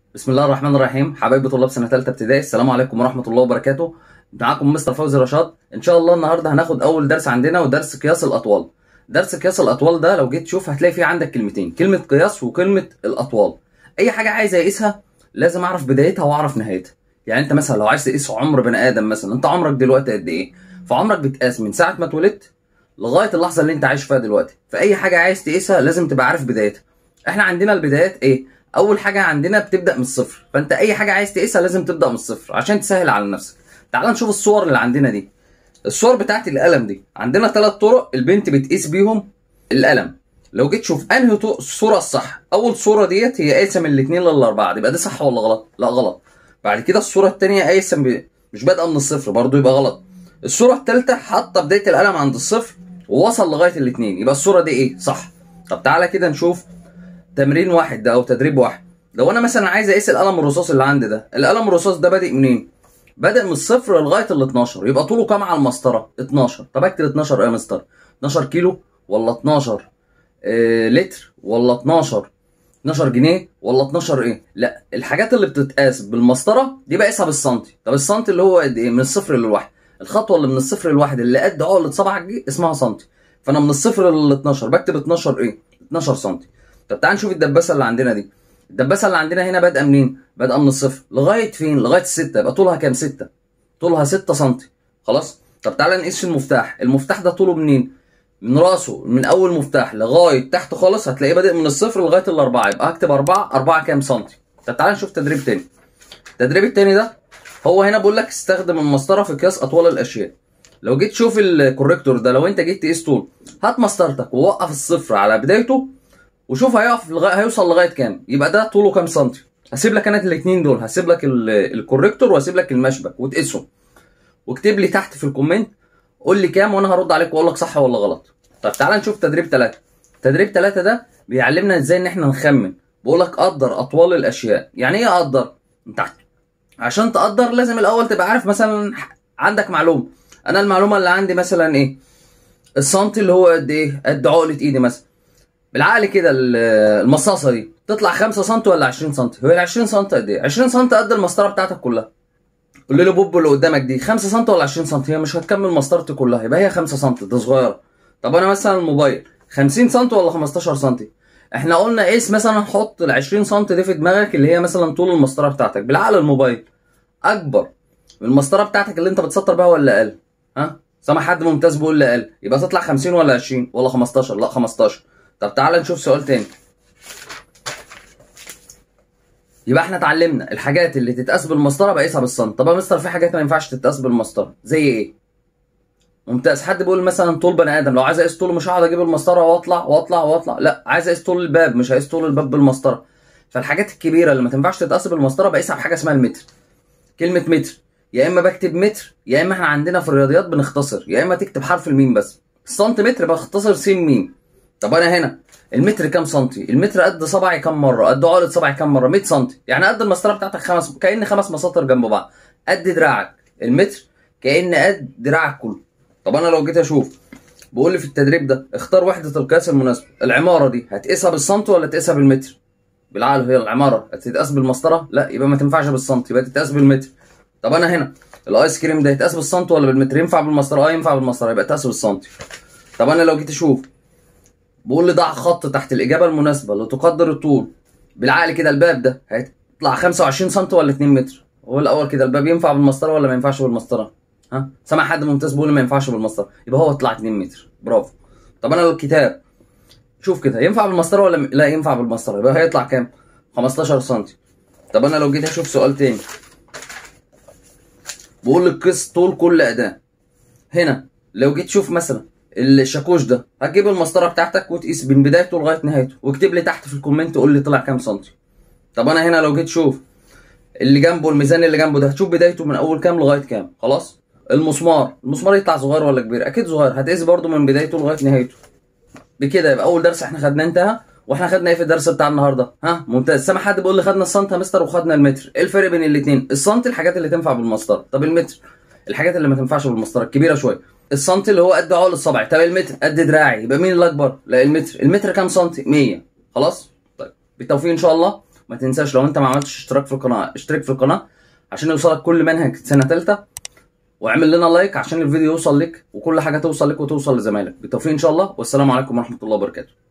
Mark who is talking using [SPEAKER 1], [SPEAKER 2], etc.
[SPEAKER 1] بسم الله الرحمن الرحيم حبايبي طلاب سنه ثالثه ابتدائي السلام عليكم ورحمه الله وبركاته معاكم مستر فوزي رشاد ان شاء الله النهارده هناخد اول درس عندنا ودرس قياس الاطوال درس قياس الاطوال ده لو جيت تشوف هتلاقي فيه عندك كلمتين كلمه قياس وكلمه الاطوال اي حاجه عايز اقيسها لازم اعرف بدايتها واعرف نهايتها يعني انت مثلا لو عايز تقيس عمر بني ادم مثلا انت عمرك دلوقتي قد ايه فعمرك بيتقاس من ساعه ما اتولدت لغايه اللحظه اللي انت عايش فيها دلوقتي فاي حاجه عايز تقيسها لازم تبقى عارف بدايتها احنا عندنا البدايات ايه اول حاجه عندنا بتبدا من الصفر فانت اي حاجه عايز تقيسها لازم تبدا من الصفر عشان تسهل على نفسك تعال نشوف الصور اللي عندنا دي الصور بتاعت القلم دي عندنا ثلاث طرق البنت بتقيس بيهم القلم لو جيت تشوف انهي طو- الصوره الصح اول صوره ديت هي قايسه من الاثنين للاربعه يبقى دي صح ولا غلط لا غلط بعد كده الصوره الثانيه قايسه ب... مش بادئه من الصفر برضو يبقى غلط الصوره الثالثه حاطه بدايه القلم عند الصفر ووصل لغايه الاثنين يبقى الصوره دي ايه صح طب تعالى كده نشوف تمرين واحد ده او تدريب واحد لو انا مثلا عايز اقيس القلم الرصاص اللي عندي ده القلم الرصاص ده بادئ منين بادئ من الصفر لغايه ال 12 يبقى طوله كام على المسطره 12 طب اكتب 12 ايه يا مستر 12 كيلو ولا 12 آه لتر ولا 12 12 جنيه ولا 12 ايه لا الحاجات اللي بتتقاس بالمسطره دي بقيسها بالسنتي طب السنتي اللي هو قد ايه من الصفر للواحد الخطوه اللي من الصفر للواحد اللي قد عقله صبعك دي اسمها سنتي فانا من الصفر لل 12 بكتب 12 ايه 12 سنتي طب تعال نشوف الدباسه اللي عندنا دي الدباسه اللي عندنا هنا بادئه منين بادئه من الصفر لغايه فين لغايه 6 يبقى طولها كام 6 طولها 6 سم خلاص طب تعالى نقيس المفتاح المفتاح ده طوله منين من راسه من اول مفتاح لغايه تحت خالص هتلاقيه بادئ من الصفر لغايه الاربعه يبقى هكتب 4 4 كام سنتي طب تعالى نشوف تدريب تاني التدريب التاني ده هو هنا بيقول لك استخدم المسطره في قياس اطوال الاشياء لو جيت تشوف الكوريكتور ده لو انت جيت تقيس طول هات مسطرتك ووقف الصفر على بدايته وشوف هيقف لغايه هيوصل لغايه كام يبقى ده طوله كام سنتي هسيب لك انا الاثنين دول هسيب لك ال- الكوريكتور وهسيب لك المشبك وتقيسهم واكتب لي تحت في الكومنت قول لي كام وانا هرد عليك واقول لك صح ولا غلط طب تعالى نشوف تدريب ثلاثة تدريب ثلاثة ده بيعلمنا ازاي ان احنا نخمن بقول لك قدر اطوال الاشياء يعني ايه اقدر انت عشان تقدر لازم الاول تبقى عارف مثلا عندك معلومه انا المعلومه اللي عندي مثلا ايه السنتي اللي هو قد ايه قد عقله ايدي مثلا بالعقل كده ال- المصاصه دي تطلع 5 سم ولا 20 سم هو ال 20 سم قد ايه 20 سم قد المسطره بتاعتك كلها قول له بوب اللي قدامك دي 5 سم ولا 20 سم هي مش هتكمل مسطرتي كلها يبقى هي 5 سم ده صغيره طب انا مثلا الموبايل 50 سم ولا 15 سم احنا قلنا قيس مثلا حط ال 20 سم دي في دماغك اللي هي مثلا طول المسطره بتاعتك بالعقل الموبايل اكبر من المسطره بتاعتك اللي انت بتسطر بيها ولا اقل ها سامع حد ممتاز بيقول لي اقل يبقى تطلع 50 ولا 20 ولا 15 لا 15 طب تعالى نشوف سؤال تاني يبقى احنا اتعلمنا الحاجات اللي تتقاس بالمسطره بقيسها بالسنت طب يا مستر في حاجات ما ينفعش تتقاس بالمسطره زي ايه ممتاز حد بيقول مثلا طول بني ادم لو عايز اقيس طوله مش هقعد اجيب المسطره واطلع واطلع واطلع لا عايز اقيس طول الباب مش هقيس طول الباب بالمسطره فالحاجات الكبيره اللي ما تنفعش تتقاس بالمسطره بقيسها بحاجه اسمها المتر كلمه متر يا اما بكتب متر يا اما احنا عندنا في الرياضيات بنختصر يا اما تكتب حرف الميم بس السنتيمتر بختصر س ميم طب انا هنا المتر كام سنتي المتر قد صبعي كام مره قد عقله صبعي كام مره 100 سنتي يعني قد المسطره بتاعتك خمس كأن خمس مساطر جنب بعض قد دراعك المتر كأن قد دراعك كله طب انا لو جيت اشوف بقول لي في التدريب ده اختار وحده القياس المناسبه العماره دي هتقيسها بالسنتي ولا تقيسها بالمتر بالعقل هي العماره هتتقاس بالمسطره لا يبقى ما تنفعش بالسنتي يبقى تتقاس بالمتر طب انا هنا الايس كريم ده يتقاس بالسنتي ولا بالمتر ينفع بالمسطره اه ينفع بالمسطره يبقى يتقاس بالسنتي طب انا لو جيت اشوف بقول لي ضع خط تحت الاجابه المناسبه لتقدر الطول بالعقل كده الباب ده هيطلع 25 سم ولا 2 متر هو الاول كده الباب ينفع بالمسطره ولا ما ينفعش بالمسطره ها سمع حد ممتاز بيقول لي ما ينفعش بالمسطره يبقى هو طلع 2 متر برافو طب انا لو الكتاب شوف كده ينفع بالمسطره ولا م... لا ينفع بالمسطره يبقى هيطلع كام 15 سم طب انا لو جيت اشوف سؤال تاني بقول لك قيس طول كل اداه هنا لو جيت تشوف مثلا الشاكوش ده هتجيب المسطره بتاعتك وتقيس من بدايته لغايه نهايته واكتب لي تحت في الكومنت قول لي طلع كام سنتي طب انا هنا لو جيت شوف اللي جنبه الميزان اللي جنبه ده هتشوف بدايته من اول كام لغايه كام خلاص المسمار المسمار يطلع صغير ولا كبير اكيد صغير هتقيس برده من بدايته لغايه نهايته بكده يبقى اول درس احنا خدناه انتهى واحنا خدنا ايه في الدرس بتاع النهارده ها ممتاز سامع حد بيقول لي خدنا السنت يا مستر وخدنا المتر ايه الفرق بين الاثنين السنت الحاجات اللي تنفع بالمسطره طب المتر الحاجات اللي ما تنفعش بالمسطره الكبيره شويه السنتي اللي هو قد عقل الصبع طب المتر قد دراعي يبقى مين اللي اكبر لا المتر المتر كام سنتي 100 خلاص طيب بالتوفيق ان شاء الله ما تنساش لو انت ما عملتش اشتراك في القناه اشترك في القناه عشان يوصلك كل منهج سنه ثالثه واعمل لنا لايك عشان الفيديو يوصل لك وكل حاجه توصل لك وتوصل لزمايلك بالتوفيق ان شاء الله والسلام عليكم ورحمه الله وبركاته